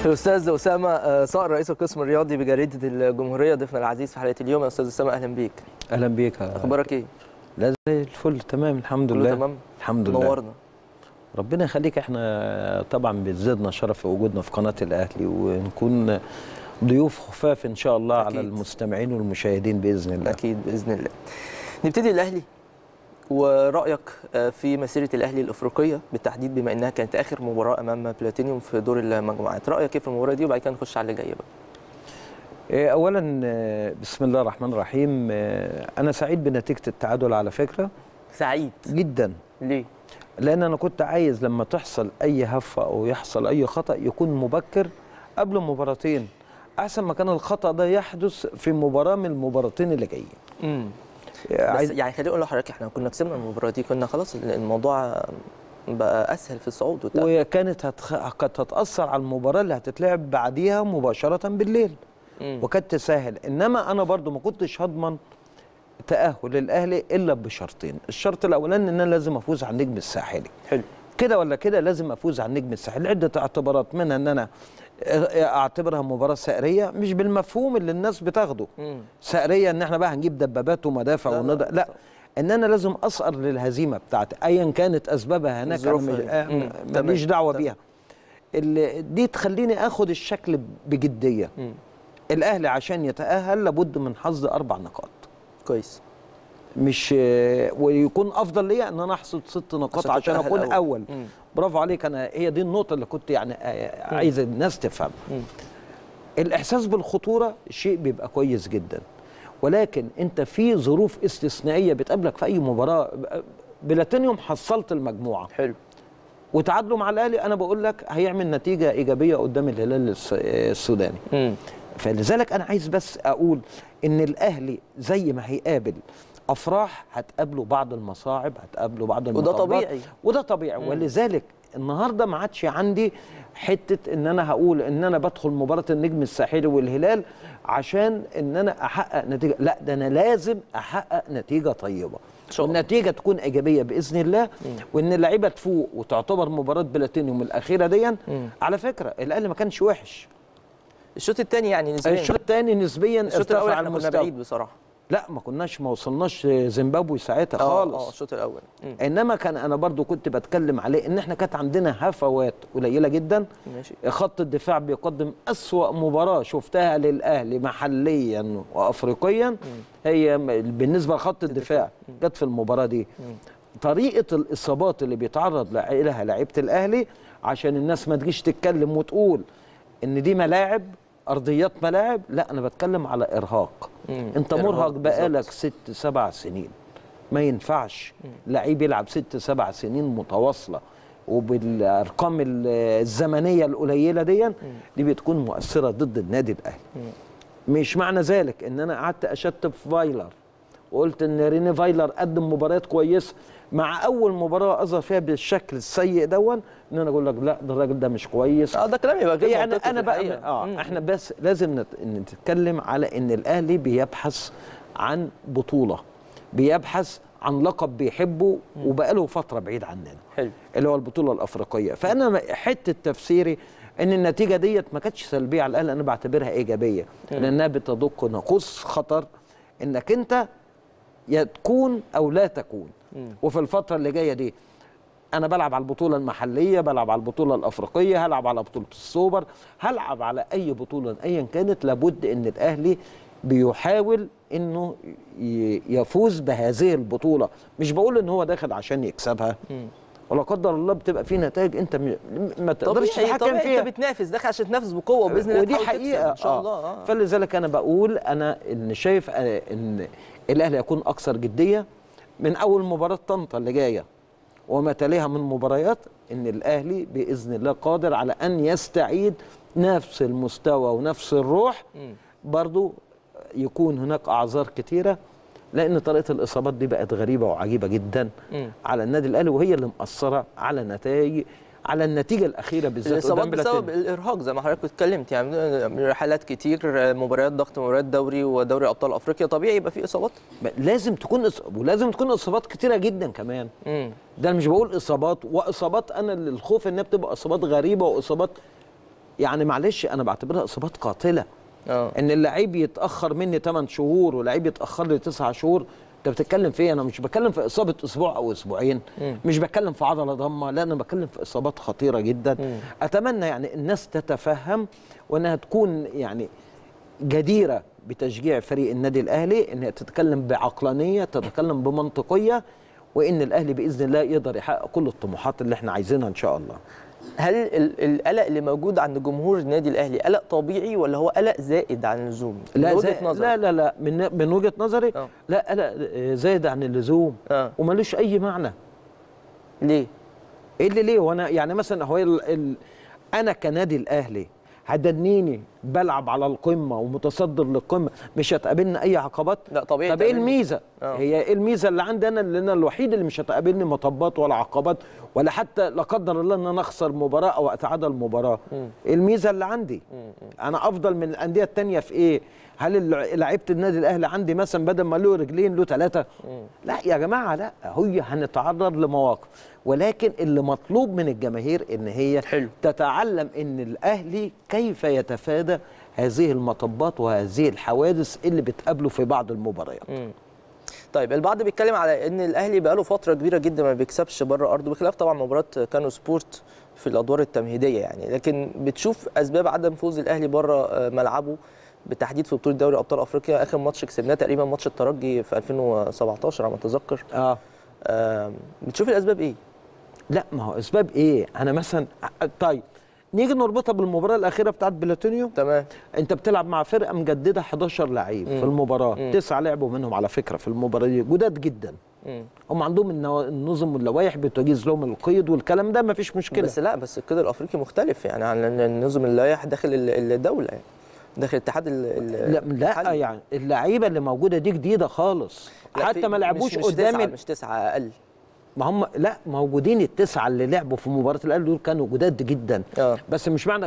الاستاذ اسامه آه، صقر رئيس القسم الرياضي بجريده الجمهوريه ضيفنا العزيز في حلقه اليوم يا استاذ اسامه اهلا بيك اهلا بيك يا- اخبارك ايه لا زي الفل تمام الحمد كله لله تمام الحمد لله نورنا ربنا يخليك احنا طبعا بيزيدنا شرف في وجودنا في قناه الاهلي ونكون ضيوف خفاف ان شاء الله أكيد. على المستمعين والمشاهدين باذن الله اكيد باذن الله نبتدي الاهلي ورايك آه، في مسيره الاهلي الافريقيه بالتحديد بما انها كانت اخر مباراه امام بلاتينيوم في دور المجموعات رايك ايه في المباراه دي وبعد كده نخش على اللي جاي بقى إيه، اولا آه، بسم الله الرحمن الرحيم آه، انا سعيد بنتيجه التعادل على فكره سعيد جدا ليه لان انا كنت عايز لما تحصل اي هفه او يحصل اي خطا يكون مبكر قبل مباراتين احسن ما كان الخطا ده يحدث في مباراه من المباراتين اللي جايين امم بس عايز يعني خليني اقول لحضرتك احنا كنا كسبنا المباراه دي كنا خلاص الموضوع بقى اسهل في الصعود وبتاع وكانت هتخ... كانت هتاثر على المباراه اللي هتتلعب بعديها مباشره بالليل مم. وكانت تسهل انما انا برضو ما كنتش هضمن تاهل الاهلي الا بشرطين الشرط الاولاني ان انا لازم افوز على النجم الساحلي حلو كده ولا كده لازم افوز على النجم الساحلي عده اعتبارات منها ان انا اعتبرها مباراه سائريه مش بالمفهوم اللي الناس بتاخده مم. سائريه ان احنا بقى هنجيب دبابات ومدافع لا، لا، ونضع لا ان انا لازم اسقر للهزيمه بتاعتي ايا كانت اسبابها هناك انا ظروفها مش- دي. آه، مم. ماليش تمام، دعوه تمام. بيها اللي دي تخليني اخد الشكل بجديه مم. الاهلي عشان يتاهل لابد من حصد اربع نقاط كويس مش ويكون افضل ليا ان انا احصد ست نقاط عشان عشان تتأهل اكون أول. اول مم. برافو عليك انا هي دي النقطه اللي كنت يعني آه، عايز الناس تفهم مم. الاحساس بالخطوره شيء بيبقى كويس جدا ولكن انت في ظروف استثنائيه بتقابلك في اي مباراه بلاتينيوم حصلت المجموعه حلو وتعادلوا مع الاهلي انا بقول لك هيعمل نتيجه ايجابيه قدام الهلال الس- السوداني مم. فلذلك انا عايز بس اقول ان الاهلي زي ما هيقابل افراح هتقابله بعض المصاعب هتقابله بعض وده المطبات طبيعي. وده طبيعي مم. ولذلك النهارده ما عادش عندي حته ان انا هقول ان انا بدخل مباراه النجم الساحلي والهلال عشان ان انا احقق نتيجه لا ده انا لازم احقق نتيجه طيبه إن شاء الله. والنتيجه تكون ايجابيه باذن الله وان اللعيبه تفوق وتعتبر مباراه بلاتينيوم الاخيره دي مم. على فكره الاهلي ما كانش وحش الشوط الثاني يعني نسبيا الشوط الثاني نسبيا الشوط الاول ارتفع احنا كنا المستوى بعيد بصراحه لا ما كناش ما وصلناش زيمبابوي ساعتها اه خالص اه الشوط الاول مم. انما كان انا برضو كنت بتكلم عليه ان احنا كانت عندنا هفوات قليله جدا ماشي خط الدفاع بيقدم أسوأ مباراة شفتها للأهلي محليا وأفريقيا هي م- بالنسبة لخط الدفاع جت في المباراة دي طريقة الإصابات اللي بيتعرض لها لعيبة الأهلي عشان الناس ما تجيش تتكلم وتقول إن دي ملاعب أرضيات ملاعب لا أنا بتكلم على إرهاق مم. أنت إرهاق مرهق بقالك بالظبط. ست سبع سنين ما ينفعش لعيب يلعب ست سبع سنين متواصله وبالارقام ال- الزمنيه القليله دي دي بتكون مؤثره ضد النادي الاهلي مش معنى ذلك ان انا قعدت اشتم في فايلر وقلت ان ريني فايلر قدم مباريات كويسه مع اول مباراه اظهر فيها بالشكل السيء دون ان انا اقول لك لا ده الراجل ده مش كويس اه ده كلام يبقى غير يعني منطقي انا في بقى الحقيقة. اه مم. احنا بس لازم نت- نتكلم على ان الاهلي بيبحث عن بطوله بيبحث عن لقب بيحبه وبقاله فتره بعيد عننا حلو اللي هو البطوله الافريقيه فانا م- حته تفسيري ان النتيجه ديت ما كانتش سلبيه على الاهلي انا بعتبرها ايجابيه لانها بتدق ناقوس خطر انك انت يا تكون او لا تكون وفي الفتره اللي جايه دي انا بلعب على البطوله المحليه بلعب على البطوله الافريقيه هلعب على بطوله السوبر هلعب على اي بطوله ايا كانت لابد ان الاهلي بيحاول انه ي- يفوز بهذه البطوله مش بقول ان هو داخل عشان يكسبها ولا قدر الله بتبقى في نتائج انت م- ما تقدرش طبيعي تتحكم طبيعي فيها انت بتنافس داخل عشان تنافس بقوه باذن الله ودي تحاول تكسب حقيقه ان شاء آه. الله اه فلذلك انا بقول انا ان شايف آه، ان الاهلي يكون اكثر جديه من اول مباراه طنطا اللي جايه وما تليها من مباريات ان الاهلي باذن الله قادر على ان يستعيد نفس المستوى ونفس الروح برضو يكون هناك اعذار كتيره لان طريقه الاصابات دي بقت غريبه وعجيبه جدا مم. على النادي الاهلي وهي اللي مأثره على نتائج على النتيجه الاخيره بالذات الاصابات قدام بسبب بلاتينيوم. الارهاق زي ما حضرتك اتكلمت يعني رحلات كتير مباريات ضغط مباريات دوري ودوري ابطال افريقيا طبيعي يبقى في اصابات لازم تكون إص... ولازم تكون اصابات كتيره جدا كمان امم ده أنا مش بقول اصابات واصابات انا اللي الخوف انها بتبقى اصابات غريبه واصابات يعني معلش انا بعتبرها اصابات قاتله اه ان اللعيب يتاخر مني 8 شهور ولعيب يتاخر لي 9 شهور انت بتتكلم في ايه انا مش بتكلم في اصابه اسبوع او اسبوعين مم. مش بتكلم في عضله ضمه لا انا بتكلم في اصابات خطيره جدا مم. اتمنى يعني الناس تتفهم وانها تكون يعني جديره بتشجيع فريق النادي الاهلي انها تتكلم بعقلانيه تتكلم بمنطقيه وان الاهلي باذن الله يقدر يحقق كل الطموحات اللي احنا عايزينها ان شاء الله هل ال- القلق اللي موجود عند جمهور النادي الاهلي قلق طبيعي ولا هو قلق زائد عن اللزوم؟ من لا وجهة زي نظرك. لا لا لا من من وجهه نظري آه. لا لا زايد عن اللزوم اه وملوش اي معنى ليه؟ ايه اللي ليه وانا يعني مثلا هو ال... ال... انا كنادي الاهلي هدنيني بلعب على القمه ومتصدر للقمه مش هتقابلني اي عقبات لا طبيعي طب ايه تقابلني. الميزه آه. هي ايه الميزه اللي عندي انا اللي انا الوحيد اللي مش هتقابلني مطبات ولا عقبات ولا حتى لا قدر الله ان انا اخسر مباراه او اتعادل مباراه مم. إيه الميزه اللي عندي مم. انا افضل من الانديه التانية في ايه هل الل- لعيبه النادي الاهلي عندي مثلا بدل ما له رجلين له ثلاثه مم. لا يا جماعه لا هي هنتعرض لمواقف ولكن اللي مطلوب من الجماهير ان هي حلو. تتعلم ان الاهلي كيف يتفادى هذه المطبات وهذه الحوادث اللي بتقابله في بعض المباريات مم. طيب البعض بيتكلم على ان الاهلي بقاله فتره كبيره جدا ما بيكسبش بره ارضه بخلاف طبعا مباراه كانو سبورت في الادوار التمهيديه يعني لكن بتشوف اسباب عدم فوز الاهلي بره آه، ملعبه بالتحديد في بطوله دوري ابطال افريقيا اخر ماتش كسبناه تقريبا ماتش الترجي في 2017 على ما اتذكر اه آه، بتشوف الاسباب ايه؟ لا ما هو اسباب ايه انا مثلا طيب نيجي نربطها بالمباراه الاخيره بتاعت بلاتينيو تمام انت بتلعب مع فرقه مجدده 11 لعيب مم. في المباراه مم. تسعه لعبوا منهم على فكره في المباراه دي جداد جدا مم. هم عندهم النوا- النظم واللوائح بتجيز لهم القيد والكلام ده مفيش مشكله بس لا بس القيد الافريقي مختلف يعني عن النظم اللائح داخل ال- الدوله يعني داخل الاتحاد ال- ال- لا لا المحلي. يعني اللعيبه اللي موجوده دي جديده خالص لا، حتى في- ما لعبوش مش مش قدام تسعة ال- مش تسعة اقل ما هم لا موجودين التسعه اللي لعبوا في مباراه الاهلي دول كانوا جداد جدا اه بس مش معنى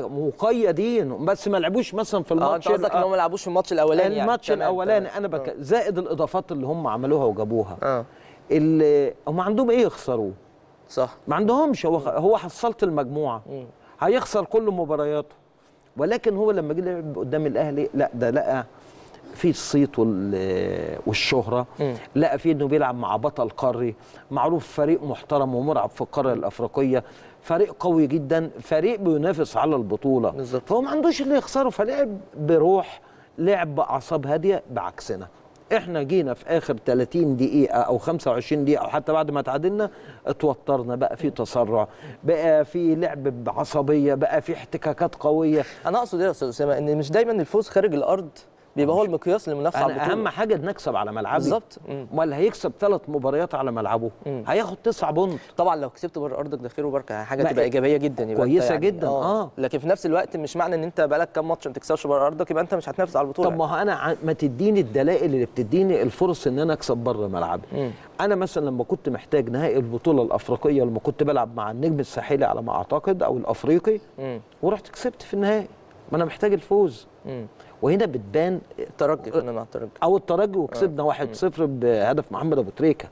مقيدين بس ما لعبوش مثلا في اه الماتش انت قصدك ان ال- هم ما لعبوش في الماتش الاولاني يعني. الماتش تمام، الاولاني تمام. انا بك... زائد الاضافات اللي هم عملوها وجابوها اه اللي هم عندهم ايه يخسروه صح ما عندهمش هو هو حصلت المجموعه مم. هيخسر كل مبارياته ولكن هو لما جه لعب قدام الاهلي لا ده لقى في الصيت وال- والشهره مم. لقى فيه انه بيلعب مع بطل قاري معروف فريق محترم ومرعب في القاره الافريقيه فريق قوي جدا فريق بينافس على البطوله بالظبط. فهو ما عندوش اللي يخسره فلعب بروح لعب باعصاب هاديه بعكسنا احنا جينا في اخر 30 دقيقه او 25 دقيقه او حتى بعد ما تعادلنا اتوترنا بقى في تسرع بقى في لعب بعصبيه بقى في احتكاكات قويه انا اقصد ايه يا استاذ اسامه ان مش دايما الفوز خارج الارض بيبقى هو المقياس للمنافسه على انا البطوله اهم حاجه نكسب على ملعبي بالظبط مم. امال هيكسب ثلاث مباريات على ملعبه مم. هياخد تسعة بونت طبعا لو كسبت بره ارضك ده خير وبركه حاجه ما تبقى إيه؟ ايجابيه جدا يبقى أنت كويسة جداً، آه. لكن في نفس الوقت مش معنى ان انت بقالك كام ماتش ما تكسبش بره ارضك يبقى انت مش هتنافس على البطوله طب ما هو انا ع- ما تديني الدلائل اللي بتديني الفرص ان انا اكسب بره ملعبي مم. انا مثلا لما كنت محتاج نهائي البطوله الافريقيه لما كنت بلعب مع النجم الساحلي على ما اعتقد او الافريقي مم. ورحت كسبت في النهائي ما انا محتاج الفوز مم. وهنا بتبان الترجي كنا مع الترجي او الترجي وكسبنا 1-0 بهدف محمد ابو تريكه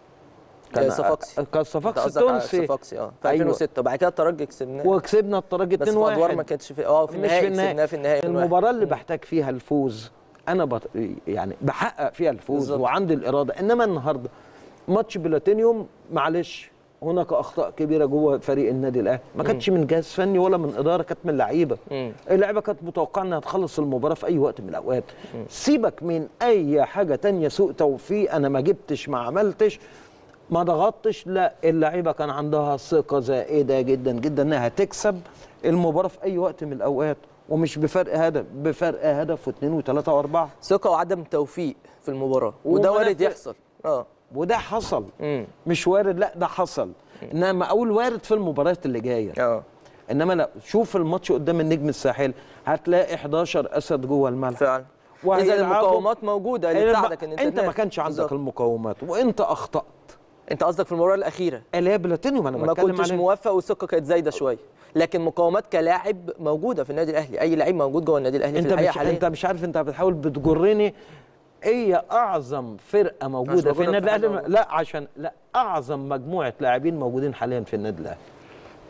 كان صفاقسي كان انت صفاقسي قصدك على التونسي صفاقسي اه في أيوة. 2006 وبعد كده الترجي كسبناه وكسبنا الترجي 2-1 بس في ادوار ما كانتش في اه في مش النهائي في النهائي. كسبناه في النهائي 2-1. المباراة اللي بحتاج فيها الفوز أنا بط... يعني بحقق فيها الفوز بالظبط. وعندي الإرادة إنما النهاردة ماتش بلاتينيوم معلش هناك أخطاء كبيرة جوه فريق النادي الأهلي ما كانتش من جهاز فني ولا من إدارة كانت من لعيبة مم. اللعيبة كانت متوقعة إنها تخلص المباراة في أي وقت من الأوقات سيبك من أي حاجة تانية سوء توفيق أنا ما جبتش ما عملتش ما ضغطتش لا اللعيبه كان عندها ثقه زائده جدا جدا انها تكسب المباراه في اي وقت من الاوقات ومش بفرق هدف بفرق هدف واثنين وثلاثه واربعه ثقه وعدم توفيق في المباراه وده ومنافق. وارد يحصل اه وده حصل امم مش وارد لا ده حصل انما اقول وارد في المباريات اللي جايه اه انما لا شوف الماتش قدام النجم الساحل هتلاقي 11 اسد جوه الملعب فعلا اذا وهيلعبوا- المقاومات موجوده اللي الم- تساعدك ان انت انت ما تنافس. كانش عندك بالظبط. المقاومات وانت اخطات انت قصدك في المباراه الاخيره اللي هي بلاتينيوم انا ما بتكلم كنتش عليه موفق والثقه كانت زايده شويه لكن مقاومات كلاعب موجوده في النادي الاهلي اي لعيب موجود جوه النادي الاهلي في انت الحقيقه مش حاليا انت مش عارف انت بتحاول بتجرني هي اعظم فرقه موجوده في بجرك النادي في حاجة الاهلي والله. لا عشان لا اعظم مجموعه لاعبين موجودين حاليا في النادي الاهلي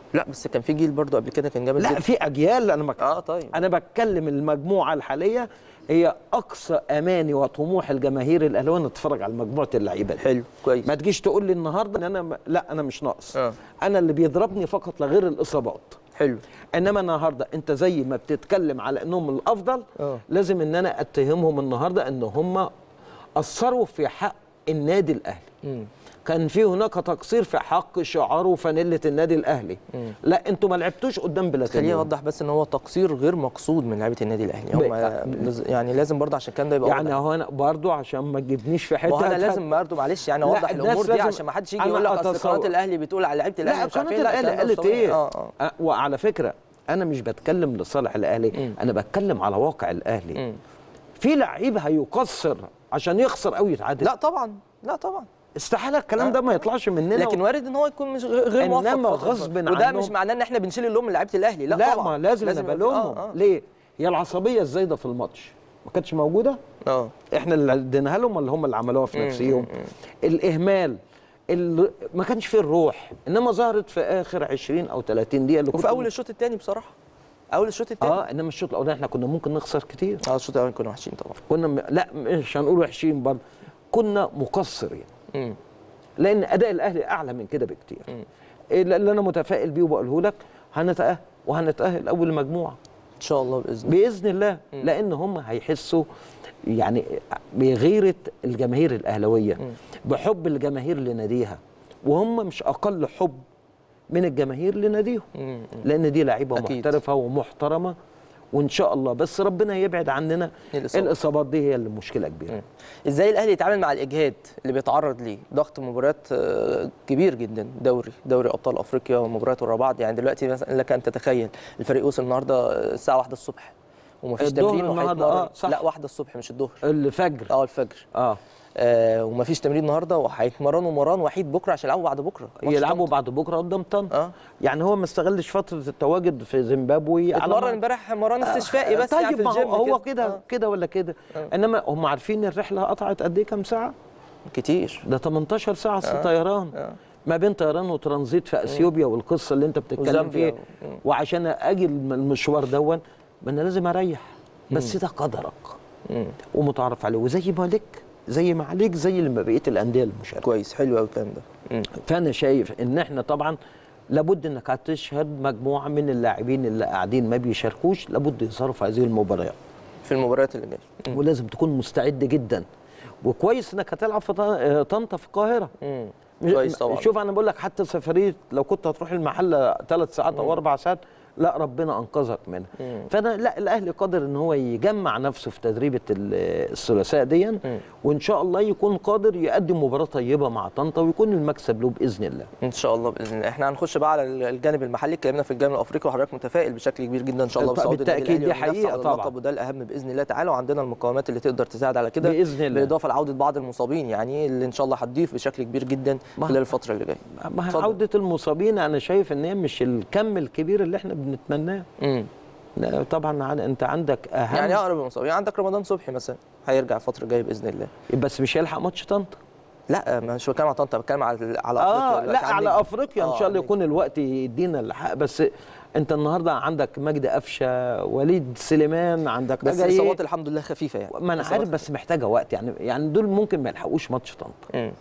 لا بس كان في جيل برضو قبل كده كان جامد لا جدا في اجيال انا بك... اه طيب انا بتكلم المجموعه الحاليه هي اقصى اماني وطموح الجماهير الاهلاويه ان تتفرج على مجموعه اللعيبه دي. حلو كويس ما تجيش تقول لي النهارده ان انا م... لا انا مش ناقص آه. انا اللي بيضربني فقط لا غير الاصابات حلو انما النهارده انت زي ما بتتكلم على انهم الافضل آه. لازم ان انا اتهمهم النهارده ان هم قصروا في حق النادي الاهلي مم. كان في هناك تقصير في حق شعار وفانيله النادي الاهلي لا انتوا ما لعبتوش قدام خليني بلاتينيوم اوضح بس ان هو تقصير غير مقصود من لعيبه النادي الاهلي هم ب- لز- يعني لازم برضه عشان كان ده يبقى يعني واضح. هو انا برضو عشان ما تجيبنيش في حته ما هو انا هت- لازم برضه معلش يعني لا، اوضح الناس الامور دي لازم- عشان ما حدش يجي أنا يقول لك اصل أتصور. قناه الاهلي بتقول على لعيبه الاهلي لا مش عارف قناه ايه لا الاهلي الكلام ده قالت مش طبيعي. ايه اه اه أه، وعلى فكره انا مش بتكلم لصالح الاهلي انا بتكلم على واقع الاهلي مم. في لعيب هيقصر عشان يخسر او يتعادل لا طبعا لا طبعا استحاله الكلام آه. ده ما يطلعش مننا لكن وارد ان هو يكون مش غ- غير موفق إنما في فترة. غصب وده عنهم- مش معناه ان احنا بنشيل اللوم من لعيبه الاهلي لا, لا, طبعا ما لازم, لازم يبقى في- نبلومهم اه ليه هي العصبيه الزايده في الماتش ما كانتش موجوده اه احنا اللي اديناها لهم ولا هم اللي عملوها في نفسهم الاهمال اللي ما كانش فيه الروح انما ظهرت في اخر 20 او 30 دقيقه اللي وفي كنت- اول الشوط الثاني بصراحه اول الشوط الثاني اه انما الشوط الاولاني احنا كنا ممكن نخسر كتير اه الشوط الاولاني كنا وحشين طبعا كنا م... لا مش هنقول وحشين برضه كنا مقصرين مم. لان اداء الاهلي اعلى من كده بكتير اللي اللي انا متفائل بيه وبقوله لك هنتاهل وهنتاهل اول مجموعه ان شاء الله باذن الله باذن الله لان هم هيحسوا يعني بغيره الجماهير الاهلاويه بحب الجماهير لناديها وهم مش اقل حب من الجماهير لناديهم مم. لان دي لعيبه أكيد. محترفه ومحترمه وان شاء الله بس ربنا يبعد عننا الإصابة. الاصابات دي هي اللي مشكله كبيره ازاي الاهلي يتعامل مع الاجهاد اللي بيتعرض ليه ضغط مباريات آه، كبير جدا دوري دوري ابطال افريقيا ومباريات ورا بعض يعني دلوقتي مثلا لك ان تتخيل الفريق وصل النهارده الساعه 1 الصبح ومفيش الظهر تمرين النهاردة، وهيتمرن آه، صح. لا 1 الصبح مش الظهر الفجر اه الفجر اه آه ومفيش تمرين النهارده وهيتمرنوا مران وحيد بكره عشان يلعبوا بعد بكره ماتش يلعبوا طنطا. بعد بكره قدام طنطا اه يعني هو ما استغلش فتره التواجد في زيمبابوي على اتمرن ما- امبارح مران استشفائي بس طيب يعني في ما الجيم هو, هو كده آه. كده ولا كده انما هم عارفين الرحله قطعت قد ايه كام ساعه كتير ده 18 ساعه آه. طيران آه. ما بين طيران وترانزيت في اثيوبيا والقصه اللي انت بتتكلم وزامبيا فيها و- وعشان اجي الم- المشوار دون ما انا لازم اريح بس ده قدرك مم. ومتعرف عليه وزي ما لك زي ما عليك زي اللي ما بقيه الانديه المشاركه كويس حلو قوي الكلام ده مم. فانا شايف ان احنا طبعا لابد انك هتشهد مجموعه من اللاعبين اللي قاعدين ما بيشاركوش لابد يظهروا في هذه المباريات في المباريات اللي جايه ولازم تكون مستعد جدا وكويس انك هتلعب في طن- آه، طنطا في القاهره مم. مش- كويس طبعا شوف انا بقول لك حتى سفريه لو كنت هتروح المحله ثلاث ساعات او اربع ساعات لا ربنا انقذك منها فانا لا الاهلي قادر ان هو يجمع نفسه في تدريبه ال- الثلاثاء دي وان شاء الله يكون قادر يقدم مباراه طيبه مع طنطا ويكون المكسب له باذن الله ان شاء الله باذن الله احنا هنخش بقى على الجانب المحلي اتكلمنا في الجانب الافريقي وحضرتك متفائل بشكل كبير جدا ان شاء الله طب بصعود النادي بالتأكيد الأهلي دي والمنافسة حقيقة على طبعا. اللقب وده الاهم باذن الله تعالى وعندنا المقومات اللي تقدر تساعد على كده بإذن الله. بالاضافه لعوده بعض المصابين يعني اللي ان شاء الله هتضيف بشكل كبير جدا ما- خلال الفتره اللي جايه ما هي اتفضل. عوده المصابين انا شايف ان هي مش الكم الكبير اللي احنا بنتمناه امم لا، طبعا عن- انت عندك اهم يعني اقرب المصابين عندك رمضان صبحي مثلا هيرجع الفتره الجايه باذن الله بس مش هيلحق ماتش طنطا لا مش بتكلم على طنطا بتكلم على على اه افريقيا لا دلوقتي. على عندك- افريقيا ان آه، شاء الله عندك- يكون الوقت يدينا الحق بس انت النهارده عندك مجدي قفشه وليد سليمان عندك بس حاجة إيه؟ الاصابات الحمد لله خفيفه يعني ما انا إصابات عارف بس محتاجه وقت يعني يعني دول ممكن ما يلحقوش ماتش طنطا مم.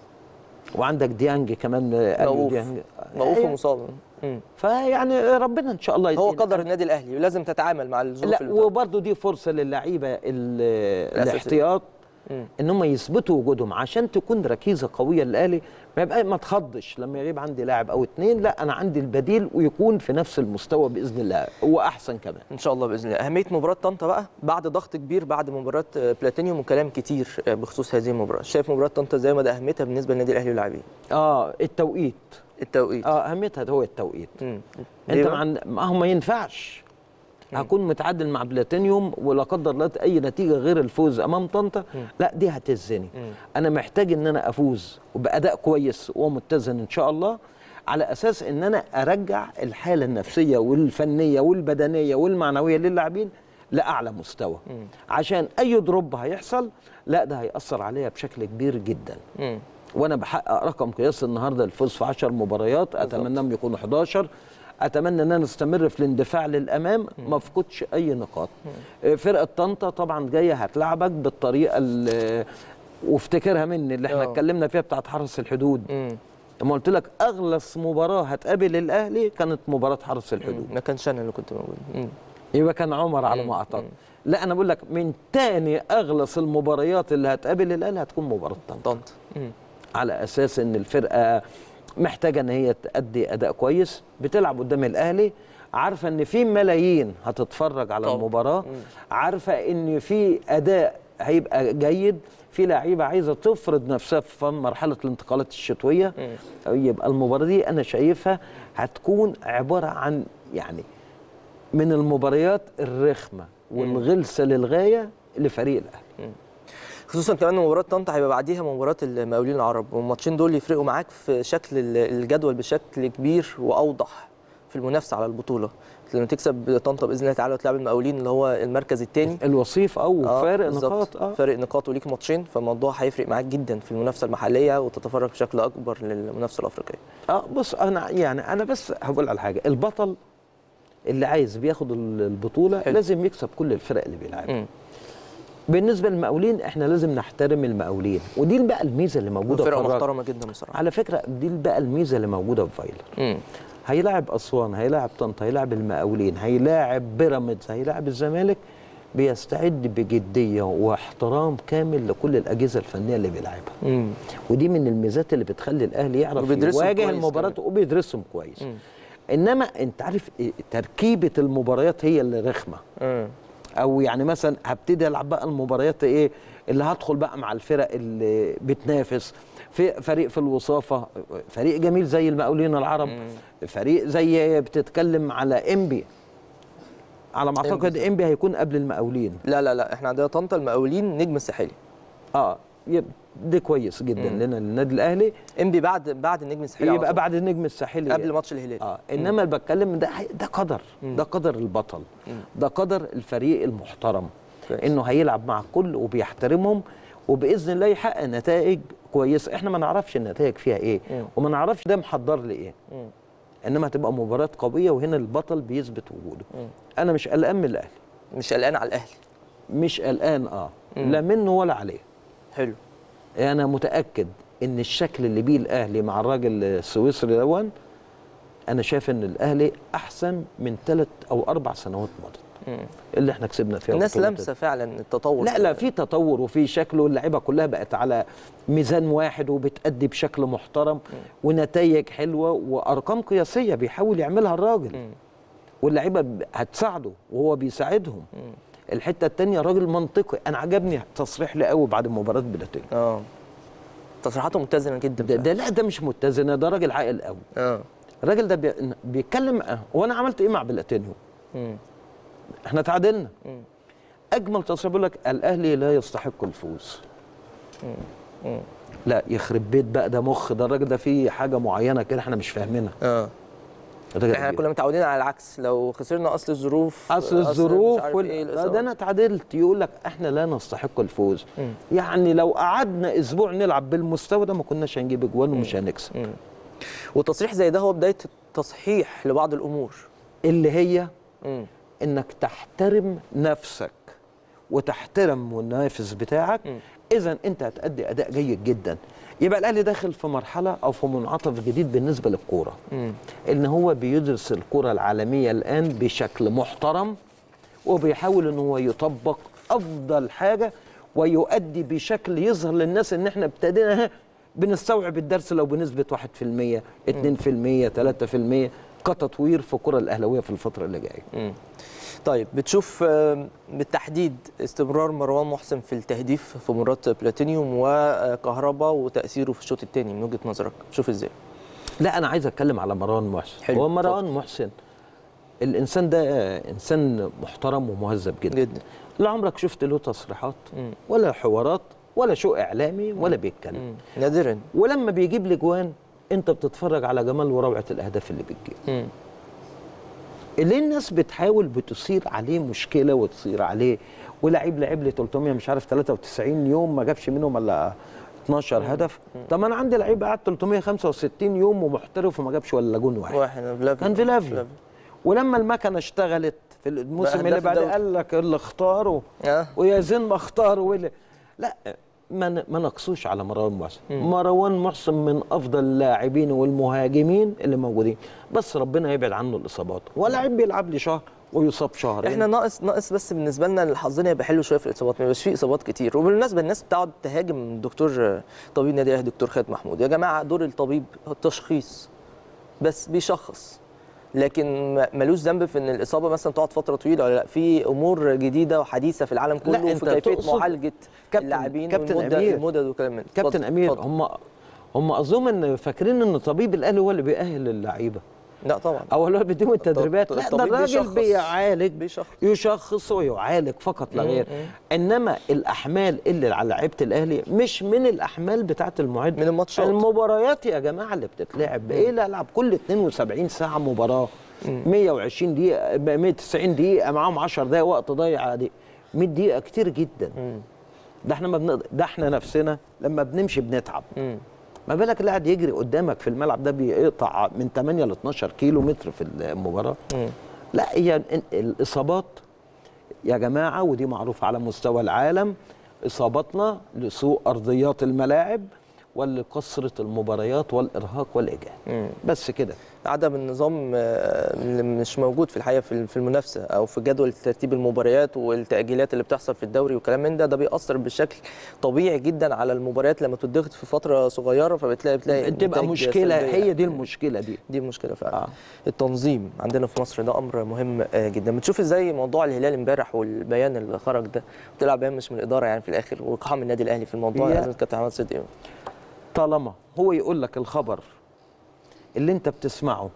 وعندك ديانج كمان آه، أليو موقوف ديانج موقوف آه، ومصاب مم. فيعني ربنا ان شاء الله هو يدينا. قدر النادي الاهلي ولازم تتعامل مع الظروف لا اللي بتحصل. وبرضه دي فرصه للعيبه ال- الأساسية. الاحتياط مم. ان هم يثبتوا وجودهم عشان تكون ركيزه قويه للاهلي ما يبقى ما تخضش لما يغيب عندي لاعب او اتنين لا انا عندي البديل ويكون في نفس المستوى باذن الله واحسن كمان ان شاء الله باذن الله اهميه مباراه طنطا بقى بعد ضغط كبير بعد مباراه آه، بلاتينيوم وكلام كتير آه، بخصوص هذه المباراه شايف مباراه طنطا زي ما ده اهميتها بالنسبه للنادي الاهلي واللاعبين اه التوقيت التوقيت اه اهميتها هو التوقيت مم. انت ليه بقى؟ مع ما هو ما ينفعش هكون متعادل مع بلاتينيوم ولا قدر الله اي نتيجه غير الفوز امام طنطا لا دي هتهزني انا محتاج ان انا افوز وباداء كويس ومتزن ان شاء الله على اساس ان انا ارجع الحاله النفسيه والفنيه والبدنيه والمعنويه للاعبين لاعلى مستوى عشان اي دروب هيحصل لا ده هياثر عليا بشكل كبير جدا مم. وانا بحقق رقم قياسي النهارده الفوز في 10 مباريات اتمناهم يكونوا 11 اتمنى ان انا استمر في الاندفاع للامام ما افقدش اي نقاط آه، فرقه طنطا طبعا جايه هتلعبك بالطريقه اللي وافتكرها مني اللي احنا آه. اتكلمنا فيها بتاعت حرس الحدود مم. لما قلت لك اغلس مباراه هتقابل الاهلي كانت مباراه حرس الحدود ما كانش انا اللي كنت موجود مم. يبقى كان عمر على ما اعتقد لا انا بقول لك من تاني اغلس المباريات اللي هتقابل الاهلي هتكون مباراه طنطا طنط مم. على اساس ان الفرقه محتاجه ان هي تأدي اداء كويس بتلعب قدام الاهلي عارفه ان في ملايين هتتفرج على طبعا. المباراه عارفه ان في اداء هيبقى جيد في لعيبه عايزه تفرض نفسها في مرحله الانتقالات الشتويه يبقى المباراه دي انا شايفها هتكون عباره عن يعني من المباريات الرخمه والغلسه للغايه لفريق الاهلي خصوصا كمان إن مباراه طنطا هيبقى بعديها مباراه المقاولين العرب والماتشين دول يفرقوا معاك في شكل ال- الجدول بشكل كبير واوضح في المنافسه على البطوله لما تكسب طنطا باذن الله تعالى وتلعب المقاولين اللي هو المركز الثاني الوصيف او فارق نقاط اه فارق نقاط وليك ماتشين فالموضوع هيفرق معاك جدا في المنافسه المحليه وتتفرج بشكل اكبر للمنافسه الافريقيه اه بص انا يعني انا بس هقول على حاجه البطل اللي عايز بياخد ال- البطوله حلو. لازم يكسب كل الفرق اللي بيلعبها مم. بالنسبه للمقاولين احنا لازم نحترم المقاولين ودي بقى الميزه اللي موجوده في فرقه الراجل. محترمه جدا بصراحه على فكره دي بقى الميزه اللي موجوده في فايلر مم. هيلاعب اسوان هيلاعب طنطا هيلاعب المقاولين هيلاعب بيراميدز هيلاعب الزمالك بيستعد بجديه واحترام كامل لكل الاجهزه الفنيه اللي بيلعبها مم. ودي من الميزات اللي بتخلي الاهلي يعرف وبيدرسهم يواجه كويس المباراه كمان. وبيدرسهم كويس مم. انما انت عارف إيه، تركيبه المباريات هي اللي رخمه مم. او يعني مثلا هبتدي العب بقى المباريات ايه اللي هدخل بقى مع الفرق اللي بتنافس في فريق في الوصافه فريق جميل زي المقاولين العرب فريق زي بتتكلم على انبي على ما اعتقد إنبي. انبي هيكون قبل المقاولين لا لا لا احنا عندنا طنطا المقاولين نجم الساحلي اه يب- ده كويس جدا لنا للنادي الاهلي انبي بعد بعد النجم الساحلي على يبقى طول. بعد النجم الساحلي قبل ماتش الهلال اه انما اللي بتكلم ده حي- ده قدر ده قدر البطل ده قدر الفريق المحترم كويس. انه هيلعب مع الكل وبيحترمهم وباذن الله يحقق نتائج كويسه احنا ما نعرفش النتائج فيها ايه مم. وما نعرفش ده محضر لايه مم. انما هتبقى مباراه قويه وهنا البطل بيثبت وجوده مم. انا مش قلقان من الاهلي مش قلقان على الاهلي مش قلقان اه مم. لا منه ولا عليه حلو انا متاكد ان الشكل اللي بيه الاهلي مع الراجل السويسري دون انا شايف ان الاهلي احسن من ثلاث او اربع سنوات مضت مم. اللي احنا كسبنا فيها الناس بطولة لامسه فعلا التطور لا لا في تطور وفي شكل واللعيبه كلها بقت على ميزان واحد وبتأدي بشكل محترم ونتائج حلوه وارقام قياسيه بيحاول يعملها الراجل مم. واللعيبه ب- هتساعده وهو بيساعدهم مم. الحته الثانيه راجل منطقي انا عجبني تصريح لي قوي بعد مباراه بلاتيني اه تصريحاته متزنه جدا ده, ده لا ده مش متزنه ده راجل عاقل قوي اه الراجل ده بي... بيتكلم أه، وانا عملت ايه مع بلاتينيو مم. احنا تعادلنا مم. اجمل تصريح بيقول لك الاهلي لا يستحق الفوز مم. لا يخرب بيت بقى ده مخ ده الراجل ده فيه حاجه معينه كده احنا مش فاهمينها اه الراجل احنا ده كنا متعودين على العكس لو خسرنا اصل الظروف اصل مش الظروف عارف وال... إيه ده, الإصابة. ده انا اتعادلت يقول لك احنا لا نستحق الفوز مم. يعني لو قعدنا اسبوع نلعب بالمستوى ده ما كناش هنجيب اجوان ومش هنكسب مم. وتصريح زي ده هو بدايه تصحيح لبعض الامور اللي هي مم. انك تحترم نفسك وتحترم المنافس بتاعك مم. اذا انت هتأدي اداء جيد جدا يبقى الاهلي داخل في مرحله او في منعطف جديد بالنسبه للكوره مم. ان هو بيدرس الكره العالميه الان بشكل محترم وبيحاول ان هو يطبق افضل حاجه ويؤدي بشكل يظهر للناس ان احنا ابتدينا ها بنستوعب الدرس لو بنسبه 1% 2% 3% كتطوير في الكره الاهلاويه في الفتره اللي جايه مم. طيب بتشوف آم، بالتحديد استمرار مروان محسن في التهديف في مباراه بلاتينيوم وكهربا وتاثيره في الشوط الثاني من وجهه نظرك شوف ازاي لا انا عايز اتكلم على مروان محسن حلو، هو مروان محسن الانسان ده انسان محترم ومهذب جدا جدا لا عمرك شفت له تصريحات مم. ولا حوارات ولا شو اعلامي ولا بيتكلم مم. نادرا ولما بيجيب لجوان انت بتتفرج على جمال وروعه الاهداف اللي بتجيب مم. اللي الناس بتحاول بتصير عليه مشكله وتصير عليه ولعيب لعب لي 300 مش عارف 93 يوم ما جابش منهم الا 12 هدف طب انا عندي لعيب قعد 365 يوم ومحترف وما جابش ولا جون واحد واحد فلافيو كان فيلافيو ولما المكنه اشتغلت في الموسم اللي بأهداف بعد الدوري. قال لك اللي اختاره اه ويا زين ما اختاره واللي لا ما ن- ما نقصوش على مروان محسن مروان محسن من افضل اللاعبين والمهاجمين اللي موجودين بس ربنا يبعد عنه الاصابات ولاعب بيلعب لي شهر ويصاب شهرين احنا ناقص ناقص بس بالنسبه لنا إن حظنا يبقى حلو شويه في الاصابات ما يبقاش فيه اصابات كتير وبالمناسبه الناس بتقعد تهاجم الدكتور طبيب نادي الاهلي دكتور خالد محمود يا جماعه دور الطبيب هو التشخيص بس بيشخص لكن ما- ملوش ذنب في ان الاصابه مثلا تقعد فتره طويله ولا لا في امور جديده وحديثه في العالم كله لا، في أنت كيفيه تقصد معالجه كابتن- اللاعبين كابتن والمدة- أمير. المدد وكلام من ده. كابتن اتفضل، امير اتفضل. هم هم اظن ان فاكرين ان طبيب الاهلي هو اللي بيأهل اللعيبه لا طبعا او اللي هو بيديهم التدريبات لا ده الطبيب الراجل بيشخص. بيعالج بيشخص. يشخص ويعالج فقط لا غير انما الاحمال اللي على لعيبه الاهلي مش من الاحمال بتاعه المعد من الماتشات. المباريات يا جماعه اللي بتتلعب ايه لا العب كل 72 ساعه مباراه 120 دقيقه 190 دقيقه معاهم 10 دقائق وقت ضايع دي 100 دقيقه كتير جدا ده احنا ما بنقدر ده احنا نفسنا لما بنمشي بنتعب مم. ما بالك اللي قاعد يجري قدامك في الملعب ده بيقطع من 8 ل 12 كيلو متر في المباراه مم. لا هي ال- الاصابات يا جماعه ودي معروفه على مستوى العالم اصابتنا لسوء ارضيات الملاعب ولكثره المباريات والارهاق والاجهاد مم. بس كده عدم النظام آه، اللي مش موجود في الحقيقه في في المنافسه او في جدول ترتيب المباريات والتاجيلات اللي بتحصل في الدوري وكلام من ده ده بيأثر بشكل طبيعي جدا على المباريات لما تضغط في فتره صغيره فبتلاقي بتلاقي تبقى نتائج مشكله سلبية. هي دي المشكله دي دي المشكله فعلا آه. آه. التنظيم عندنا في مصر ده امر مهم آه، جدا بتشوف ازاي موضوع الهلال امبارح والبيان اللي خرج ده طلع بيان مش من الاداره يعني في الاخر واقحام النادي الاهلي في الموضوع هي- لازم الكابتن محمد صدقي طالما هو يقول لك الخبر اللي انت بتسمعه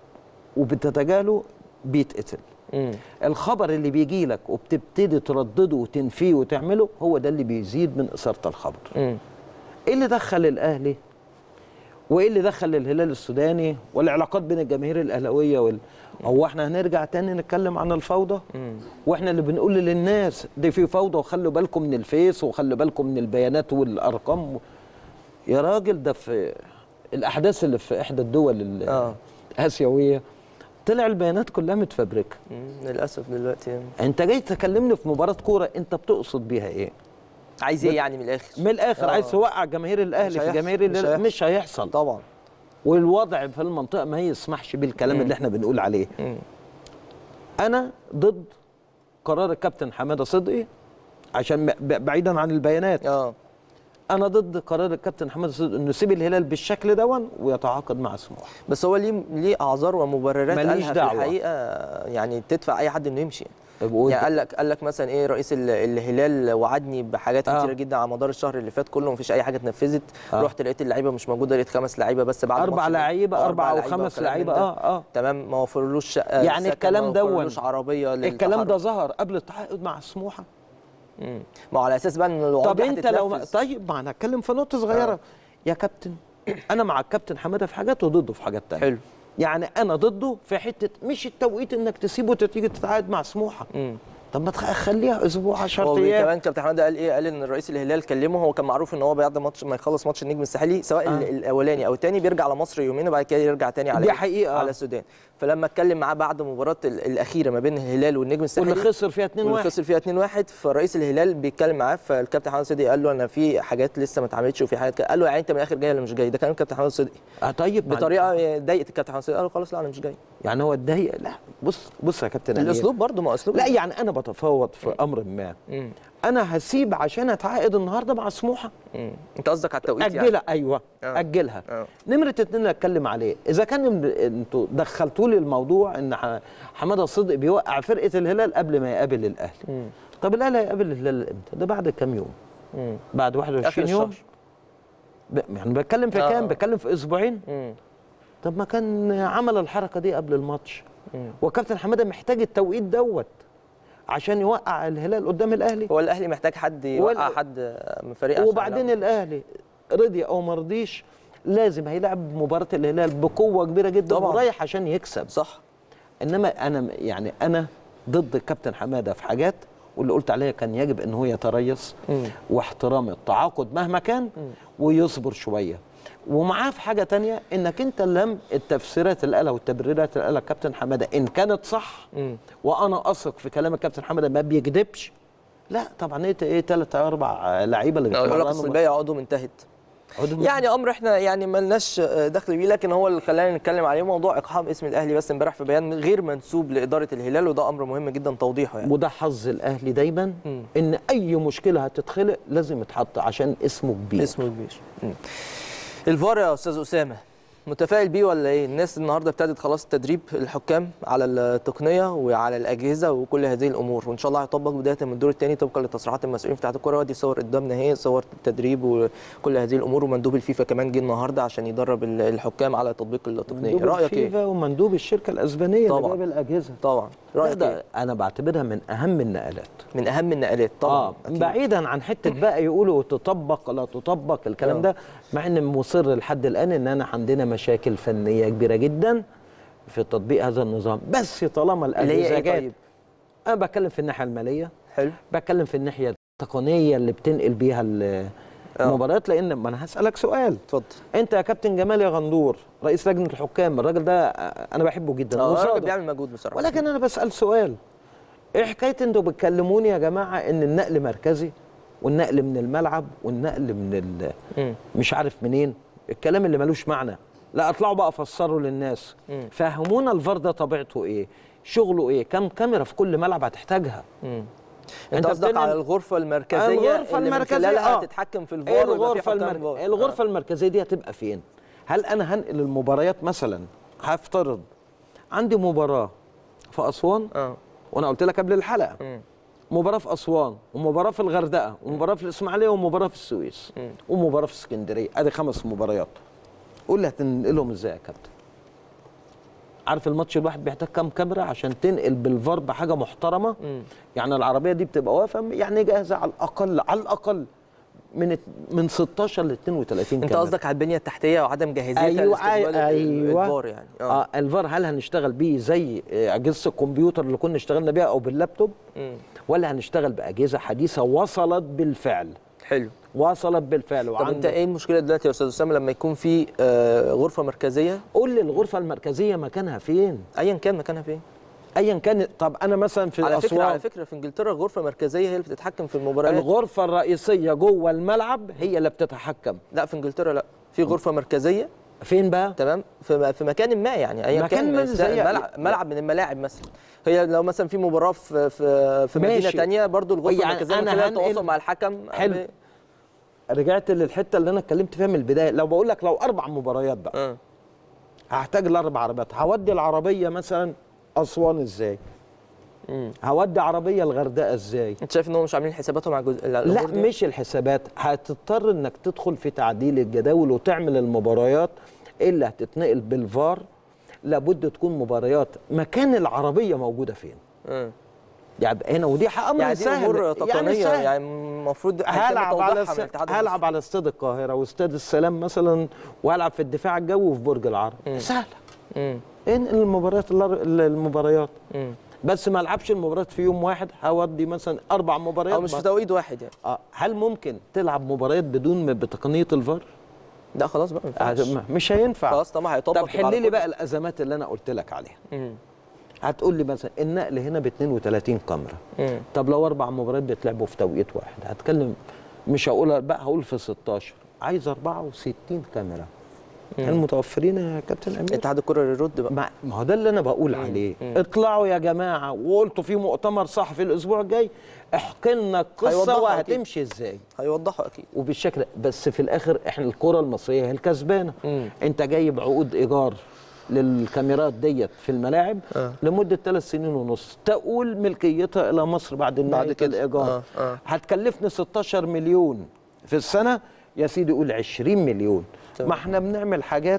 وبتتجاهله بيتقتل مم. الخبر اللي بيجي لك وبتبتدي تردده وتنفيه وتعمله هو ده اللي بيزيد من اثاره الخبر مم. ايه اللي دخل الاهلي وايه اللي دخل الهلال السوداني والعلاقات بين الجماهير الاهلاويه وال... هو احنا هنرجع تاني نتكلم عن الفوضى مم. واحنا اللي بنقول للناس دي في فوضى وخلوا بالكم من الفيس وخلوا بالكم من البيانات والارقام يا راجل ده في الاحداث اللي في احدى الدول آه. الاسيويه طلع البيانات كلها متفبركه مم. للاسف دلوقتي يعني. انت جاي تكلمني في مباراه كوره انت بتقصد بيها ايه عايز ايه يعني من الاخر من الاخر آه. عايز توقع جماهير الاهلي مش في هيحصل، جماهير مش الهلال هيحصل. مش هيحصل طبعا والوضع في المنطقه ما يسمحش بالكلام اللي احنا بنقول عليه مم. انا ضد قرار الكابتن حماده صدقي عشان ب- ب- بعيدا عن البيانات اه انا ضد قرار الكابتن حماده صدقي انه يسيب الهلال بالشكل دون ويتعاقد مع سموحه بس هو ليه ليه اعذار ومبررات ماليش قالها دعوة. في الحقيقه يعني تدفع اي حد انه يمشي طب وأنت- يعني قال لك قال لك مثلا ايه رئيس ال- الهلال وعدني بحاجات آه. كتيره جدا على مدار الشهر اللي فات كله مفيش اي حاجه اتنفذت آه. رحت لقيت اللعيبه مش موجوده لقيت خمس لعيبه بس بعد اربع ماتش- لعيبه اربع او لعيبة خمس وكلام من لعيبه ده. اه اه تمام ما وفرولوش شقه يعني سكن، الكلام ما دون وفرولوش عربيه الكلام ده للتحرك. ظهر قبل التعاقد مع سموحه مم. ما هو على اساس بقى ان الوعود طب دي انت لو ما... هتتنفذ. طيب ما انا اتكلم في نقطه صغيره آه. يا كابتن انا مع الكابتن حماده في حاجات وضده في حاجات تانية حلو يعني انا ضده في حته مش التوقيت انك تسيبه تيجي تتعاقد مع سموحه مم. طب ما تخ- خليها اسبوع 10 هو ايام كمان كابتن حماده قال ايه قال ان رئيس الهلال كلمه هو كان معروف ان هو بعد ماتش ما يخلص ماتش النجم الساحلي سواء آه. آه. الاولاني او الثاني بيرجع لمصر يومين وبعد كده يرجع تاني على دي إيه؟ حقيقة. على السودان فلما اتكلم معاه بعد مباراه ال- الاخيره ما بين الهلال والنجم الساحلي واللي خسر فيها 2 واللي 1 خسر فيها 2-1 فرئيس الهلال بيتكلم معاه فالكابتن حماد صدقي قال له انا في حاجات لسه ما اتعملتش وفي حاجات كده. قال له يعني انت من الاخر جاي ولا مش جاي ده كلام الكابتن حماد صدقي آه طيب ما- بطريقه ضايقت الكابتن حماد صدقي قال له خلاص لا انا مش جاي يعني هو اتضايق لا بص بص يا كابتن أمير. الاسلوب برضه ما اسلوب لا يعني انا بتفاوض في امر ما مم. انا هسيب عشان اتعاقد النهارده مع سموحه مم. انت قصدك على التوقيت يعني اجلها ايوه آه. اجلها آه. نمره اتنين اللي اتكلم عليه اذا كان م- انتوا دخلتوا لي الموضوع ان ح- حماده صدقي بيوقع فرقه الهلال قبل ما يقابل الاهلي مم. طب الاهلي هيقابل الهلال امتى ده بعد كام يوم مم. بعد اخر 21 يوم الشهر ب... يعني بتكلم في آه. كام بتكلم في اسبوعين مم. طب ما كان عمل الحركه دي قبل الماتش مم. وكابتن حماده محتاج التوقيت دوت عشان يوقع الهلال قدام الاهلي هو الاهلي محتاج حد يوقع وال- حد من فريق عشان وبعدين يلعب. الاهلي رضي او ما رضيش لازم هيلعب مباراه الهلال بقوه كبيره جدا طبعاً. ورايح عشان يكسب صح انما انا يعني انا ضد الكابتن حماده في حاجات واللي قلت عليها كان يجب ان هو يتريث مم. واحترام التعاقد مهما كان ويصبر شويه ومعاه في حاجه تانية انك انت لم التفسيرات اللي قالها والتبريرات اللي قالها الكابتن حماده ان كانت صح مم. وانا اثق في كلام الكابتن حماده ما بيكذبش لا طبعا ايه ايه ثلاث اربع لعيبه اللي يقول لك بيتمرنوا اصل الباقي عقودهم انتهت عقودهم يعني امر احنا يعني ملناش دخل بيه لكن هو اللي خلانا نتكلم عليه موضوع اقحام اسم الاهلي بس امبارح في بيان غير منسوب لاداره الهلال وده امر مهم جدا توضيحه يعني وده حظ الاهلي دايما مم. ان اي مشكله هتتخلق لازم يتحط عشان اسمه كبير اسمه كبير مم. الفار يا استاذ اسامه متفائل بيه ولا ايه؟ الناس النهارده ابتدت خلاص تدريب الحكام على التقنيه وعلى الاجهزه وكل هذه الامور وان شاء الله هيطبق بدايه من الدور الثاني طبقا لتصريحات المسؤولين في اتحاد الكره ودي صور قدامنا اهي صور التدريب وكل هذه الامور ومندوب الفيفا كمان جه النهارده عشان يدرب ال- الحكام على تطبيق التقنيه مندوب رايك ايه؟ الفيفا ومندوب الشركه الاسبانيه طبعاً. اللي جايب الاجهزه طبعا لا رايك ده ايه؟ انا بعتبرها من اهم النقلات من اهم النقلات طبعا اه أكيد. بعيدا عن حته بقى يقولوا تطبق لا تطبق الكلام آه. ده مع ان مصر لحد الان ان انا عندنا مشاكل فنيه كبيره جدا في تطبيق هذا النظام بس طالما اللي هي الاجهزه ايه جت طيب؟ انا بتكلم في الناحيه الماليه حلو بتكلم في الناحيه التقنيه اللي بتنقل بيها ال- آه. المباريات لان ما انا هسالك سؤال اتفضل انت يا كابتن جمال يا غندور رئيس لجنه الحكام الراجل ده انا بحبه جدا اه الراجل وصادق. بيعمل مجهود بصراحه ولكن انا بسال سؤال ايه حكايه انتوا بتكلموني يا جماعه ان النقل مركزي والنقل من الملعب والنقل من ال... مم. مش عارف منين الكلام اللي ملوش معنى لا اطلعوا بقى فسروا للناس مم. فهمونا الفار ده طبيعته ايه شغله ايه كم كاميرا في كل ملعب هتحتاجها مم. أنت انت قصدك بتنقل- على الغرفه المركزيه الغرفة اللي المركزية، من خلالها آه. تتحكم في ايه الفار ويبقى في الغرفه حكام المر... فار. الغرفه المركزيه دي هتبقى فين هل انا هنقل المباريات مثلا هفترض عندي مباراه في اسوان اه اه وانا قلت لك قبل الحلقه مم. مباراه في اسوان ومباراه في الغردقه ومباراه في الاسماعيليه ومباراه في السويس مم. ومباراه في اسكندريه ادي خمس مباريات قول لي هتنقلهم ازاي يا كابتن عارف الماتش الواحد بيحتاج كام كاميرا عشان تنقل بالفار بحاجه محترمه مم. يعني العربيه دي بتبقى واقفه يعني جاهزه على الاقل على الاقل من من 16 ل 32 انت كاميرا قصدك على البنيه التحتيه وعدم جاهزيتها ايوه لاستقبال ال- ايوه الفار يعني اه الفار هل هنشتغل بيه زي آه، اجهزه الكمبيوتر اللي كنا اشتغلنا بيها او باللابتوب مم. ولا هنشتغل باجهزه حديثه وصلت بالفعل حلو وصلت بالفعل طب انت وعندك ايه المشكله دلوقتي يا استاذ اسامه لما يكون في آه، غرفه مركزيه قول لي الغرفه المركزيه مكانها فين ايا كان مكانها فين ايا كان طب انا مثلا في على فكره الاسوان على فكره في انجلترا الغرفه المركزيه هي اللي بتتحكم في المباريات الغرفه الرئيسيه جوه الملعب هي اللي بتتحكم لا في انجلترا لا في غرفه مركزيه فين بقى تمام في في مكان ما يعني ايا مكان كان ما است- زي- ملعب, ملعب من الملاعب مثلا هي لو مثلا في مباراه في في, في مدينه ماشي. ثانيه برضو الغرفه يعني المركزيه من أنا خلال هنقل- التواصل مع الحكم حلو. ب- رجعت للحته اللي انا اتكلمت فيها من البدايه لو بقول لك لو اربع مباريات بقى اه هحتاج الاربع عربيات هودي العربيه مثلا اسوان ازاي مم. هودي عربيه الغردقه ازاي انت شايف ان هم مش عاملين حساباتهم على الجزء لا مش الحسابات هتضطر انك تدخل في تعديل الجداول وتعمل المباريات اللي هتتنقل بالفار لابد تكون مباريات مكان العربيه موجوده فين آه. يعني هنا ودي امر يعني دي سهل امور تقنيه سهل. يعني المفروض هيتم هلعب على توضيحها من است... الاتحاد هلعب على استاد القاهره واستاد السلام مثلا وهلعب في الدفاع الجوي وفي برج العرب سهله المصري. انقل المباريات المباريات مم. بس ما العبش المباريات في يوم واحد هودي مثلا اربع مباريات او مش في بقى. توقيت واحد يعني آه، هل ممكن تلعب مباريات بدون بتقنيه الفار؟ لا خلاص بقى ما ينفعش. آه، مش هينفع خلاص طبعا هيطبق طب حل لي بقى الازمات اللي انا قلت لك عليها مم. هتقول لي مثلا النقل هنا ب 32 كاميرا مم. طب لو اربع مباريات بيتلعبوا في توقيت واحد هتكلم مش هقول بقى هقول في 16 عايز 64 كاميرا هل متوفرين يا كابتن امير؟ اتحاد الكره يرد بقى ما ما هو ده اللي انا بقول عليه اطلعوا يا جماعه وقلتوا في مؤتمر صحفي الاسبوع الجاي احكي لنا القصه هيوضحوا أكيد. وهتمشي ازاي هيوضحوا اكيد وبالشكل ده. بس في الاخر احنا الكره المصريه هي الكسبانه مم. انت جايب عقود ايجار للكاميرات ديت في الملاعب آه. لمده ثلاث سنين ونص تقول ملكيتها الى مصر بعد نهايه كده. الايجار آه، آه. هتكلفني 16 مليون في السنه يا سيدي قول 20 مليون تمام. ما احنا بنعمل حاجات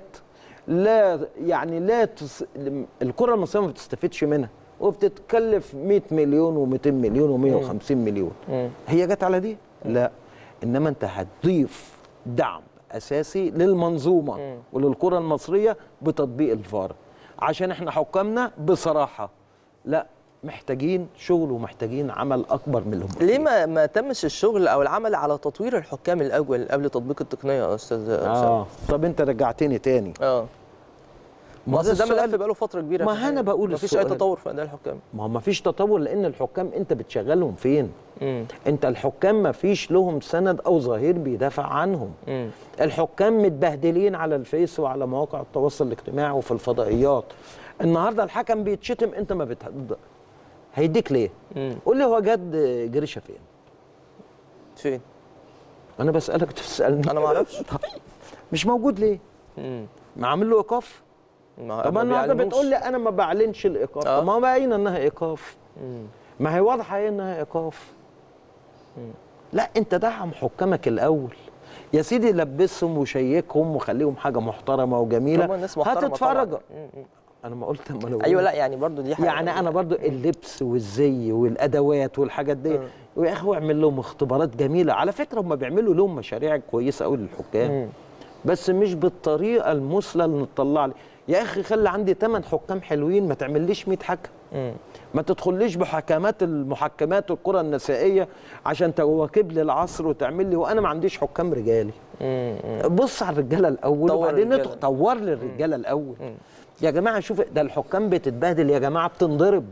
لا يعني لا تس... الكره المصريه ما بتستفيدش منها وبتتكلف 100 مليون و200 مليون و150 مليون مم. هي جت على دي لا انما انت هتضيف دعم اساسي للمنظومه مم. وللكره المصريه بتطبيق الفار عشان احنا حكامنا بصراحه لا محتاجين شغل ومحتاجين عمل اكبر من اللي هم ليه فيه. ما ما تمش الشغل او العمل على تطوير الحكام الاول قبل تطبيق التقنيه يا استاذ اسامه اه طب انت رجعتني تاني اه ما بس ده السؤال- ملف بقاله فتره كبيره ما في الحقيقة. أنا بقول مفيش اي السؤال. تطور في اداء الحكام ما هو ما فيش تطور لان الحكام انت بتشغلهم فين امم انت الحكام ما فيش لهم سند او ظهير بيدافع عنهم امم الحكام متبهدلين على الفيس وعلى مواقع التواصل الاجتماعي وفي الفضائيات النهارده الحكم بيتشتم انت ما بت... هيديك ليه امم قول لي هو جد جريشه فين فين انا بسالك تسالني انا ما اعرفش مش موجود ليه امم ما عامل له ايقاف ما طب ما النهارده بيعلموش. بتقول لي انا ما بعلنش الايقاف آه. طب ما هو باين انها ايقاف مم. ما هي واضحه ايه انها ايقاف لا انت دعم حكامك الاول يا سيدي لبسهم وشيكهم وخليهم حاجه محترمه وجميله طبعا الناس محترمه هتتفرج طبعاً. مم. مم. انا ما قلت ما لو ايوه لا يعني برضو دي حاجه يعني انا برضو اللبس والزي والادوات والحاجات دي آه. ويا اخي اعمل لهم اختبارات جميله على فكره هم بيعملوا لهم مشاريع كويسه قوي للحكام مم. بس مش بالطريقه المثلى اللي نطلع لي يا اخي خلي عندي 8 حكام حلوين ما تعمليش 100 حكم مم. ما تدخليش بحكامات المحكمات الكره النسائيه عشان تواكب لي العصر وتعمل لي وانا ما عنديش حكام رجالي مم. مم. بص على الرجاله الاول طور وبعدين الرجالة. ندخل- طور لي الرجاله الاول مم. يا جماعه شوف ده الحكام بتتبهدل يا جماعه بتنضرب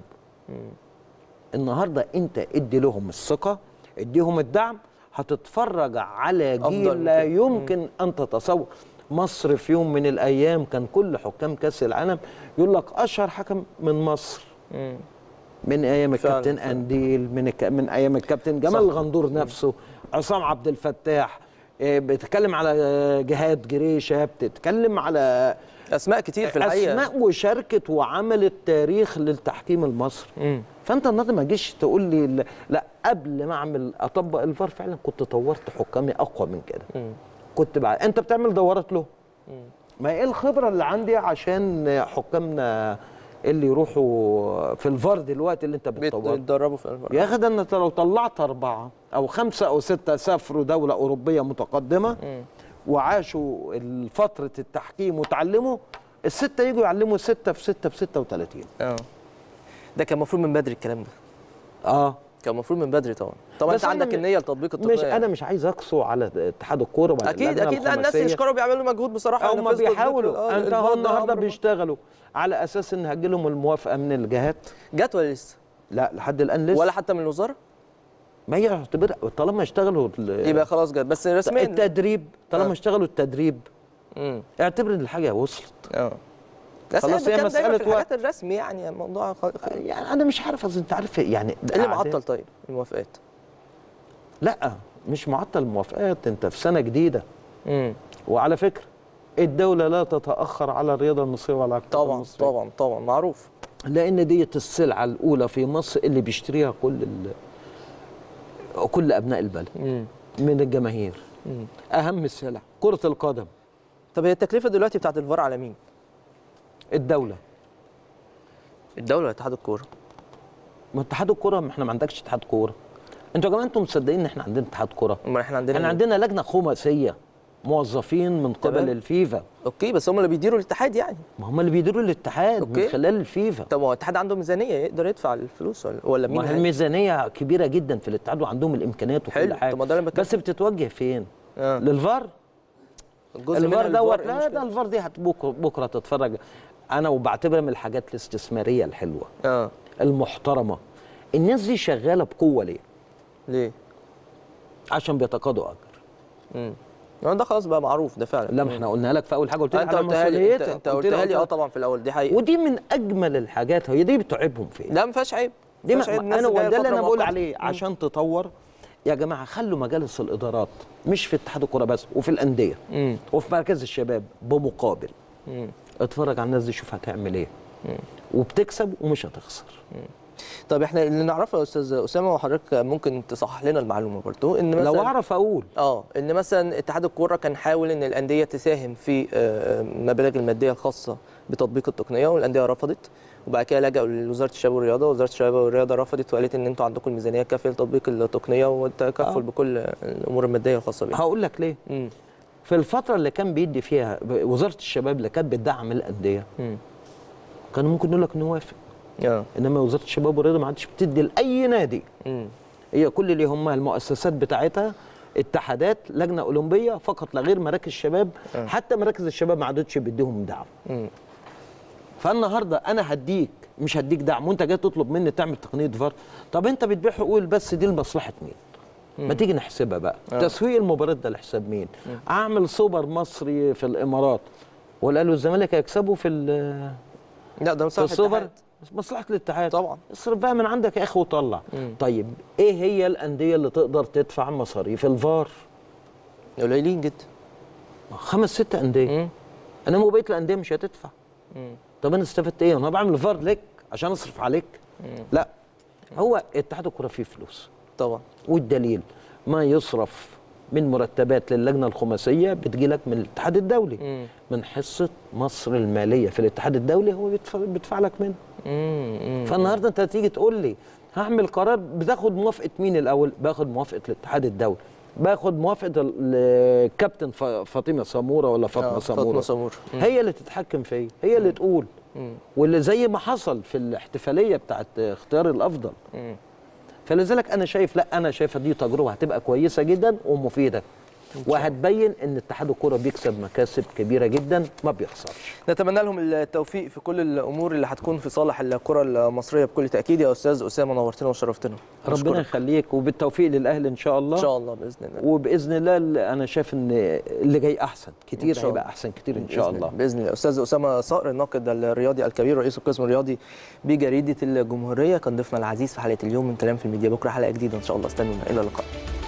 النهارده انت ادي لهم الثقه اديهم الدعم هتتفرج على أفضل جيل من لا كده. يمكن ان تتصور مصر في يوم من الايام كان كل حكام كاس العالم يقول لك اشهر حكم من مصر مم. من ايام فعلاً، الكابتن فعلاً. انديل من الك... من ايام الكابتن جمال صح. الغندور نفسه عصام عبد الفتاح إيه، بتتكلم على جهاد جريشه بتتكلم على اسماء كتير في الحقيقه اسماء وشاركت وعملت تاريخ للتحكيم المصري مم. فانت النهارده ما تجيش تقول لي لا- لا قبل ما اعمل اطبق الفار فعلا كنت طورت حكامي اقوى من كده مم. كنت بقى انت بتعمل دورات له مم. ما ايه الخبره اللي عندي عشان حكامنا اللي يروحوا في الفار دلوقتي اللي انت بتطور بيتدربوا في الفرق يا اخي ده انت لو طلعت اربعه او خمسه او سته سافروا دوله اوروبيه متقدمه مم. وعاشوا فتره التحكيم وتعلموا السته يجوا يعلموا سته في سته في 36 اه ده كان المفروض من بدري الكلام ده اه كان المفروض من بدري طبعا طبعا بس انت أنا عندك م- النيه لتطبيق التقنيه مش انا مش عايز اقسو على اتحاد الكوره ولا اكيد اللجنة اكيد لا الناس الخماسية. يشكروا بيعملوا مجهود بصراحه هم ينفذوا تطبيق ال- بيحاولوا آه، انت الفار هو ده النهارده أمر بيشتغلوا على اساس ان هجيلهم الموافقه من الجهات جت ولا لسه لا لحد الان لسه ولا حتى من الوزاره ما هي يعتبر طالما اشتغلوا ال- يبقى خلاص جت بس رسميا التدريب طالما آه. اشتغلوا التدريب امم اعتبر ان الحاجه وصلت اه بس خلاص هي هي مسألة مسألة في الحاجات الرسمي يعني الموضوع خ... خ- إيه يعني انا مش عارف أصل انت عارف يعني ده اللي أعداد- معطل طيب الموافقات لا مش معطل موافقات انت في سنه جديده امم وعلى فكره الدوله لا تتاخر على الرياضه المصريه وعلى الكرة طبعا المصرية. طبعا طبعا معروف لان ديت السلعه الاولى في مصر اللي بيشتريها كل ال... كل ابناء البلد امم من الجماهير مم. اهم السلع كره القدم طب هي التكلفه دلوقتي بتاعت الفار على مين؟ الدوله الدوله ولا اتحاد الكوره؟ ما اتحاد الكوره ما احنا ما عندكش اتحاد كوره انتوا يا جماعه انتوا مصدقين ان احنا عندنا اتحاد كوره امال احنا عندنا احنا مين؟ عندنا لجنه خماسيه موظفين من قبل تمام. الفيفا اوكي بس هم اللي بيديروا الاتحاد يعني ما هم اللي بيديروا الاتحاد من أوكي. خلال الفيفا طب ما هو الاتحاد عنده ميزانيه يقدر يدفع الفلوس ولا ولا مين؟ ما هي يعني؟ الميزانيه كبيره جدا في الاتحاد وعندهم الامكانيات وكل حلو. حاجه طب ما ده اللي بتكلم بس بتتوجه فين آه. للفار الجزء منها الفار للفار، دوت إيه لا المشكلة؟ ده الفار دي هت- بكره بكره تتفرج انا وبعتبرها من الحاجات الاستثماريه الحلوه اه المحترمه الناس دي شغاله بقوه ليه ليه؟ عشان بيتقاضوا اجر امم ما ده خلاص بقى معروف ده فعلا لا ما احنا قلنا لك في اول حاجه قلت آه، لك انت على قلتها لي انت, مسؤوليتك انت قلت قلتها لك لي اه طبعا في الاول دي حقيقه ودي من اجمل الحاجات هي دي بتعبهم فين لا ما فيهاش عيب دي ما ما فيهاش عيب. الناس انا جاية وده اللي فترة انا بقول مؤقتة. عليه مم. عشان تطور يا جماعه خلوا مجالس الادارات مش في اتحاد الكوره بس وفي الانديه مم. وفي مركز الشباب بمقابل مم. اتفرج على الناس دي شوف هتعمل ايه وبتكسب ومش هتخسر طب احنا اللي نعرفه يا استاذ اسامه وحضرتك ممكن تصحح لنا المعلومه برضو ان مثلا لو اعرف اقول اه ان مثلا اتحاد الكوره كان حاول ان الانديه تساهم في آه، المبالغ الماديه الخاصه بتطبيق التقنيه والانديه رفضت وبعد كده لجأوا لوزاره الشباب والرياضه وزاره الشباب والرياضه رفضت وقالت ان انتوا عندكم الميزانيه الكافيه لتطبيق التقنيه والتكفل آه. بكل الامور الماديه الخاصه بيها هقول لك ليه مم. في الفتره اللي كان بيدي فيها وزاره الشباب اللي كانت بتدعم الانديه مم. كان ممكن نقول لك نوافق اه انما وزاره الشباب والرياضه ما عادش بتدي لاي نادي مم. هي كل اللي هم المؤسسات بتاعتها اتحادات لجنه اولمبيه فقط لا غير مراكز شباب آه. حتى مراكز الشباب ما عادتش بيديهم دعم مم. فالنهارده انا هديك مش هديك دعم وانت جاي تطلب مني تعمل تقنيه فار طب انت بتبيع حقوق بس دي لمصلحه مين؟ ما تيجي نحسبها بقى آه. تسويق المباراه ده لحساب مين؟ اعمل سوبر مصري في الامارات ولا قالوا الزمالك هيكسبوا في ال- لا ده في مصلحه السوبر الاتحاد. مصلحه الاتحاد طبعا. اصرف بقى من عندك يا اخي وطلع مم. طيب ايه هي الانديه اللي تقدر تدفع مصاريف الفار؟ قليلين جدا خمس ست انديه مم. انما بقيه الانديه مش هتدفع مم. طب انا استفدت ايه؟ انا بعمل فار لك عشان اصرف عليك؟ مم. لا هو اتحاد الكره فيه فلوس طبعا والدليل ما يصرف من مرتبات للجنه الخماسيه بتجيلك من الاتحاد الدولي مم. من حصه مصر الماليه في الاتحاد الدولي هو بيدفع, بيدفع لك منه مم. مم. فالنهارده انت تيجي تقول لي هعمل قرار بتاخد موافقه مين الاول؟ باخد موافقه الاتحاد الدولي باخد موافقه ال- الكابتن ف- فاطمه سموره ولا آه، فاطمه فاطمه سموره سمور مم. هي اللي تتحكم فيا هي اللي تقول مم. واللي زي ما حصل في الاحتفاليه بتاعت اختيار الافضل مم. فلذلك انا شايف لا انا شايفه دي تجربه هتبقى كويسه جدا ومفيده وهتبين ان اتحاد الكوره بيكسب مكاسب كبيره جدا ما بيخسرش نتمنى لهم التوفيق في كل الامور اللي هتكون في صالح الكره المصريه بكل تاكيد يا استاذ اسامه نورتنا وشرفتنا ربنا نشكرك. يخليك وبالتوفيق للاهلي ان شاء الله ان شاء الله باذن الله وباذن الله اللي انا شايف ان اللي جاي احسن إن كتير شاء هيبقى الله. احسن كتير ان شاء بإذن الله باذن الله استاذ اسامه صقر الناقد الرياضي الكبير رئيس القسم الرياضي بجريده الجمهوريه كان ضيفنا العزيز في حلقه اليوم من كلام في الميديا بكره حلقه جديده ان شاء الله استنونا الى اللقاء